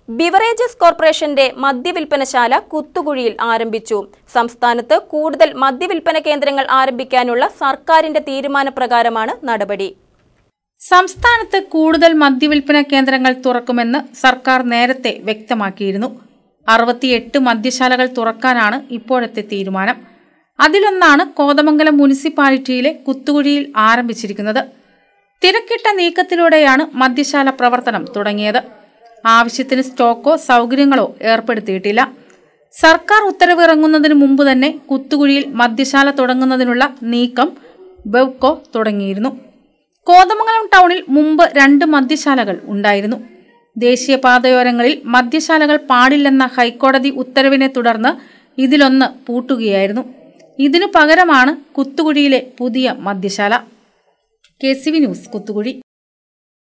beverages കോർപ്പറേഷന്റെ മദ്യവിൽപ്പനശാല കുത്തുകുഴിയിൽ ആരംഭിച്ചു സംസ്ഥാനത്ത് കൂടുതൽ മദ്യവിൽപ്പന കേന്ദ്രങ്ങൾ ആരംഭിക്കാനുള്ള സർക്കാരിന്റെ തീരുമാനപ്രകാരമാണ് നടപടി സംസ്ഥാനത്ത് കൂടുതൽ മദ്യവിൽപ്പന കേന്ദ്രങ്ങൾ തുറക്കുമെന്ന് സർക്കാർ നേരത്തെ വ്യക്തമാക്കിയിരുന്നു അറുപത്തിയെട്ട് മദ്യശാലകൾ തുറക്കാനാണ് ഇപ്പോഴത്തെ തീരുമാനം അതിലൊന്നാണ് കോതമംഗലം മുനിസിപ്പാലിറ്റിയിലെ കുത്തുകുഴിയിൽ ആരംഭിച്ചിരിക്കുന്നത് തിരക്കിട്ട നീക്കത്തിലൂടെയാണ് മദ്യശാല പ്രവർത്തനം തുടങ്ങിയത് ആവശ്യത്തിന് സ്റ്റോക്കോ സൗകര്യങ്ങളോ ഏർപ്പെടുത്തിയിട്ടില്ല സർക്കാർ ഉത്തരവ് ഇറങ്ങുന്നതിന് മുമ്പ് തന്നെ കുത്തുകുഴിയിൽ മദ്യശാല തുടങ്ങുന്നതിനുള്ള നീക്കം ബെവ്കോ തുടങ്ങിയിരുന്നു കോതമംഗലം ടൗണിൽ മുമ്പ് രണ്ട് മദ്യശാലകൾ ഉണ്ടായിരുന്നു ദേശീയപാതയോരങ്ങളിൽ മദ്യശാലകൾ പാടില്ലെന്ന ഹൈക്കോടതി ഉത്തരവിനെ തുടർന്ന് ഇതിലൊന്ന് പൂട്ടുകയായിരുന്നു ഇതിനു പകരമാണ് കുത്തുകുഴിയിലെ പുതിയ മദ്യശാല K C V news Kuthukuzhi